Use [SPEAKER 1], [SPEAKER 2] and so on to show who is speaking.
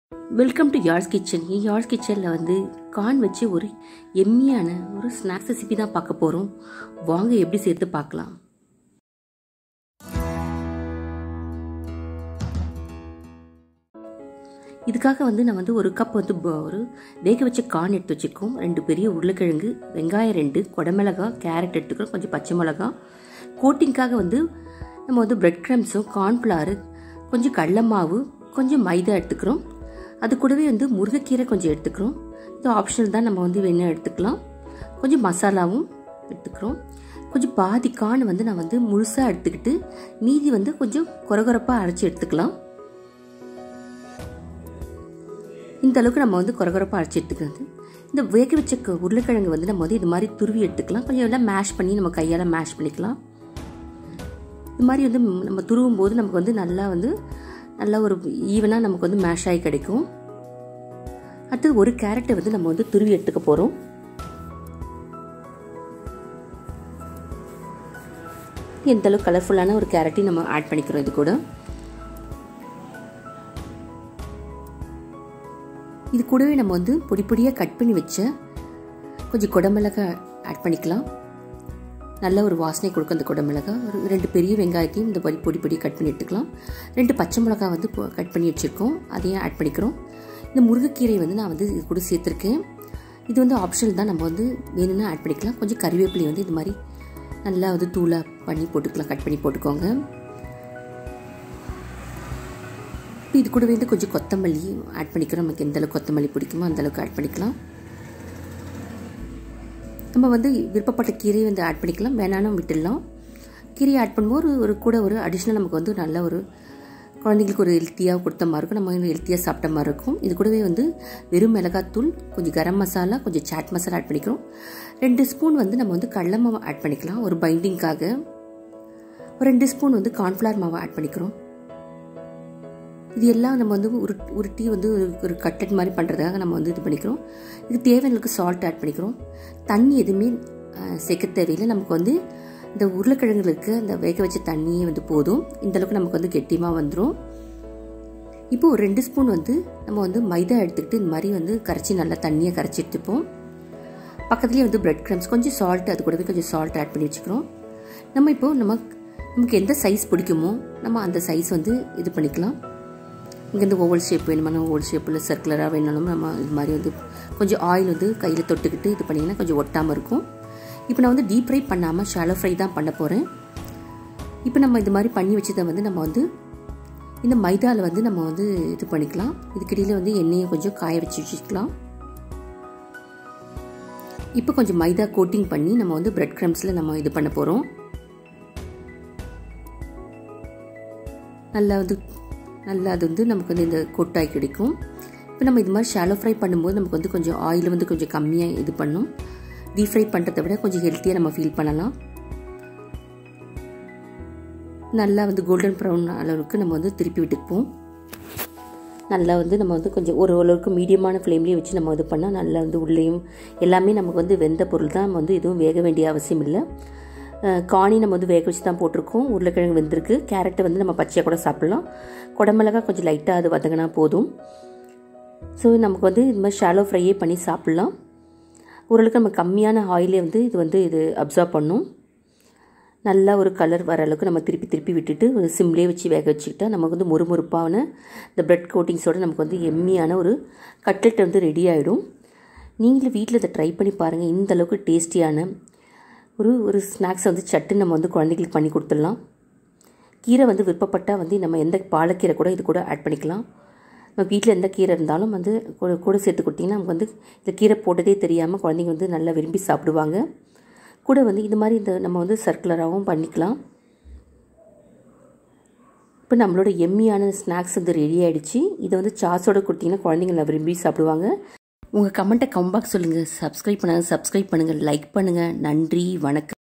[SPEAKER 1] welcome to Yaar's kitchen Yaar's கிச்சனில் வந்து corn வச்சு ஒரு எம்மியான ஒரு ஸ்நாக்ஸ் ரெசிபி தான் பார்க்க போகிறோம் வாங்க எப்படி சேர்த்து பார்க்கலாம் இதுக்காக வந்து நான் வந்து ஒரு கப் வந்து ப- ஒரு வேக வச்ச கார்ன் எடுத்து வச்சுருக்கோம் ரெண்டு பெரிய உருளைக்கிழங்கு வெங்காயம் ரெண்டு குடமிளகா கேரட் எடுத்துக்கிறோம் கொஞ்சம் பச்சை மிளகா கோட்டிங்காக வந்து நம்ம வந்து பிரெட் க்ரம்ஸும் கார்ன்ஃப்ளவரு கொஞ்சம் கடல மாவு கொஞ்சம் மைதா எடுத்துக்கிறோம் அது கூடவே வந்து முருங்கைக்கீரை கொஞ்சம் எடுத்துக்கிறோம் இது ஆப்ஷனல் தான் நம்ம வந்து வேணால் எடுத்துக்கலாம் கொஞ்சம் மசாலாவும் எடுத்துக்கிறோம் கொஞ்சம் பாதி கார்ன் வந்து நான் வந்து முழுசாக எடுத்துக்கிட்டு மீதி வந்து கொஞ்சம் கொரகொரப்பாக அரைச்சி எடுத்துக்கலாம் இந்த அளவுக்கு நம்ம வந்து கொரகொரப்பாக அரைச்சி எடுத்துக்கிறது இந்த வேக வச்ச க- உருளைக்கிழங்கு வந்து நம்ம வந்து இது மாதிரி துருவி எடுத்துக்கலாம் கொஞ்சம் எல்லாம் மேஷ் பண்ணி நம்ம கையால் மேஷ் பண்ணிக்கலாம் இது மாதிரி வந்து நம்ம துருவும் போது நமக்கு வந்து நல்லா வந்து நல்லா ஒரு ஈவனாக நமக்கு வந்து மேஷ் ஆகி கிடைக்கும் அடுத்து ஒரு கேரட்டை வந்து நம்ம வந்து துருவி எடுத்துக்க போகிறோம் எந்த அளவுக்கு கலர்ஃபுல்லான ஒரு கேரட்டையும் நம்ம ஆட் பண்ணிக்கிறோம் இது கூட இது கூடவே நம்ம வந்து பொடி பொடியாக கட் பண்ணி வச்ச கொஞ்சம் குடமிளகாய் ஆட் பண்ணிக்கலாம் நல்ல ஒரு வாசனை கொடுக்கும் அந்த குடமிளகாய் ஒரு ரெண்டு பெரிய வெங்காயத்தையும் இந்த பொடி பொடி பொடி கட் பண்ணி எடுத்துக்கலாம் ரெண்டு பச்சை மிளகாய் வந்து கட் பண்ணி வச்சுருக்கோம் அதையும் ஆட் பண்ணிக்கிறோம் இந்த முருங்கைக்கீரை வந்து நான் வந்து இது கூட சேர்த்துருக்கேன் இது வந்து ஆப்ஷனல் தான் நம்ம வந்து வேணும்னா ஆட் பண்ணிக்கலாம் கொஞ்சம் கறிவேப்பிலை வந்து இது மாதிரி நல்லா வந்து தூளாக பண்ணி போட்டுக்கலாம் கட் பண்ணி போட்டுக்கோங்க இப்போ இது கூடவே வந்து கொஞ்சம் கொத்தமல்லி ஆட் பண்ணிக்கிறோம் நமக்கு எந்த அளவுக்கு கொத்தமல்லி பிடிக்குமோ அந்த அளவுக்கு ஆட் பண்ணிக்கலாம் நம்ம வந்து விருப்பப்பட்ட கீரையை வந்து ஆட் பண்ணிக்கலாம் வேணாலும் விட்டுடலாம் கீரையை ஆட் பண்ணும்போது ஒரு ஒரு கூட ஒரு அடிஷ்னல் நமக்கு வந்து நல்ல ஒரு குழந்தைங்களுக்கு ஒரு ஹெல்த்தியாக கொடுத்த மாதிரி இருக்கும் நம்ம ஹெல்த்தியாக சாப்பிட்ட மாதிரி இருக்கும் இது கூடவே வந்து வெறும் மிளகாத்தூள் கொஞ்சம் கரம் மசாலா கொஞ்சம் சாட் மசாலா ஆட் பண்ணிக்கிறோம் ரெண்டு ஸ்பூன் வந்து நம்ம வந்து கடல மாவு ஆட் பண்ணிக்கலாம் ஒரு பைண்டிங்காக ஒரு ரெண்டு ஸ்பூன் வந்து கார்ன்ஃப்ளவர் மாவை ஆட் பண்ணிக்கிறோம் இது எல்லாம் நம்ம வந்து உரு உருட்டி வந்து ஒரு ஒரு கட்லெட் மாதிரி பண்ணுறதுக்காக நம்ம வந்து இது பண்ணிக்கிறோம் இது தேவையானதுக்கு சால்ட் ஆட் பண்ணிக்கிறோம் தண்ணி எதுவுமே அஹ், சேர்க்க தேவையில்லை நமக்கு வந்து இந்த உருளைக்கிழங்குல இருக்க அந்த வேக வச்ச தண்ணியே வந்து போதும் இந்த அளவுக்கு நமக்கு வந்து கெட்டியமாக வந்துடும் இப்போ ஒரு ரெண்டு ஸ்பூன் வந்து நம்ம வந்து மைதா எடுத்துக்கிட்டு இந்த மாதிரி வந்து கரைச்சி நல்லா தண்ணியை கரைச்சி எடுத்துப்போம் பக்கத்துலேயே வந்து பிரெட் க்ரம்ஸ் கொஞ்சம் சால்ட் அது கூடவே கொஞ்சம் சால்ட் ஆட் பண்ணி வச்சுக்கிறோம் நம்ம இப்போ நம்ம நமக்கு எந்த சைஸ் பிடிக்குமோ நம்ம அந்த சைஸ் வந்து இது பண்ணிக்கலாம் இங்கேருந்து ஓவல் ஷேப் வேணுமானா ஓவல் ஷேப்பில் சர்க்குலராக வேணாலும் நம்ம இது மாதிரி வந்து கொஞ்சம் ஆயில் வந்து கையில் தொட்டுக்கிட்டு இது பண்ணிங்கன்னா கொஞ்சம் ஒட்டாமல் இருக்கும் இப்போ நான் வந்து டீப் ஃப்ரை பண்ணாமல் ஷாலோ ஃப்ரை தான் பண்ண போகிறேன் இப்போ நம்ம இது மாதிரி பண்ணி வச்சதை வந்து நம்ம வந்து இந்த மைதாவில் வந்து நம்ம வந்து இது பண்ணிக்கலாம் இதுக்கிடையில் வந்து எண்ணெயை கொஞ்சம் காய வச்சு வச்சுக்கலாம் இப்போ கொஞ்சம் மைதா கோட்டிங் பண்ணி நம்ம வந்து பிரெட் க்ரம்ஸில் நம்ம இது பண்ண போகிறோம் நல்லா வந்து நல்லா அது வந்து நமக்கு வந்து இந்த கொட்டாய் கிடைக்கும் இப்போ நம்ம இது மாதிரி ஷாலோ ஃப்ரை பண்ணும்போது நமக்கு வந்து கொஞ்சம் ஆயில் வந்து கொஞ்சம் கம்மியாக இது பண்ணும் டீப் ஃப்ரை பண்ணுறதை விட கொஞ்சம் ஹெல்த்தியாக நம்ம ஃபீல் பண்ணலாம் நல்லா வந்து கோல்டன் ப்ரௌன் அளவுக்கு நம்ம வந்து திருப்பி விட்டுப்போம் நல்லா வந்து நம்ம வந்து கொஞ்சம் ஒரு அளவுக்கு மீடியமான ஃப்ளேம்லேயே வச்சு நம்ம இது பண்ணால் நல்லா வந்து உள்ளேயும் எல்லாமே நமக்கு வந்து வெந்த பொருள் தான் நம்ம வந்து எதுவும் வேக வேண்டிய அவசியம் இல்லை அஹ் காணி நம்ம வந்து வேக வச்சு தான் போட்டிருக்கோம் உருளைக்கிழங்கு வெந்திருக்கு கேரட்டை வந்து நம்ம பச்சையாக கூட சாப்பிட்லாம் குடமிளகா கொஞ்சம் லைட்டாக அது வதங்கினா போதும் ஸோ நமக்கு வந்து இது மாதிரி ஷாலோ ஃப்ரையே பண்ணி சாப்பிட்லாம் ஓரளவுக்கு நம்ம கம்மியான ஆயிலே வந்து இது வந்து இது அப்சர்வ் பண்ணும் நல்லா ஒரு கலர் வர அளவுக்கு நம்ம திருப்பி திருப்பி விட்டுட்டு ஒரு சிம்லேயே வச்சு வேக வச்சுக்கிட்டா நமக்கு வந்து முறுமுறுப்பான இந்த பிரெட் கோட்டிங்ஸோட நமக்கு வந்து எம்மியான ஒரு கட்லெட் வந்து ரெடி ஆகிடும் நீங்களும் வீட்டில் இதை ட்ரை பண்ணி பாருங்கள் இந்த அளவுக்கு டேஸ்டியான ஒரு ஒரு ஸ்நாக்ஸ் வந்து சட்டு நம்ம வந்து குழந்தைங்களுக்கு பண்ணி கொடுத்துடலாம் கீரை வந்து விருப்பப்பட்டால் வந்து நம்ம எந்த பாலக்கீரை கூட இது கூட ஆட் பண்ணிக்கலாம் நம்ம வீட்டில் எந்த கீரை இருந்தாலும் வந்து கூட கூட சேர்த்து கொடுத்தீங்கன்னா நமக்கு வந்து இந்த கீரை போட்டதே தெரியாமல் குழந்தைங்க வந்து நல்லா விரும்பி சாப்பிடுவாங்க கூட வந்து இது மாதிரி இந்த நம்ம வந்து சர்க்குலராகவும் பண்ணிக்கலாம் இப்போ நம்மளோட எம்மியான ஸ்நாக்ஸ் வந்து ரெடி ஆகிடுச்சு இதை வந்து சாஸோட கொடுத்தீங்கன்னா குழந்தைங்க நல்லா விரும்பி சாப்பிடுவாங்க உங்கள் கமெண்ட்டை கம்பாக் சொல்லுங்கள் சப்ஸ்கிரைப் பண்ணாங்க சப்ஸ்கிரைப் பண்ணுங்கள் லைக் பண்ணுங்கள் நன்றி வணக்கம்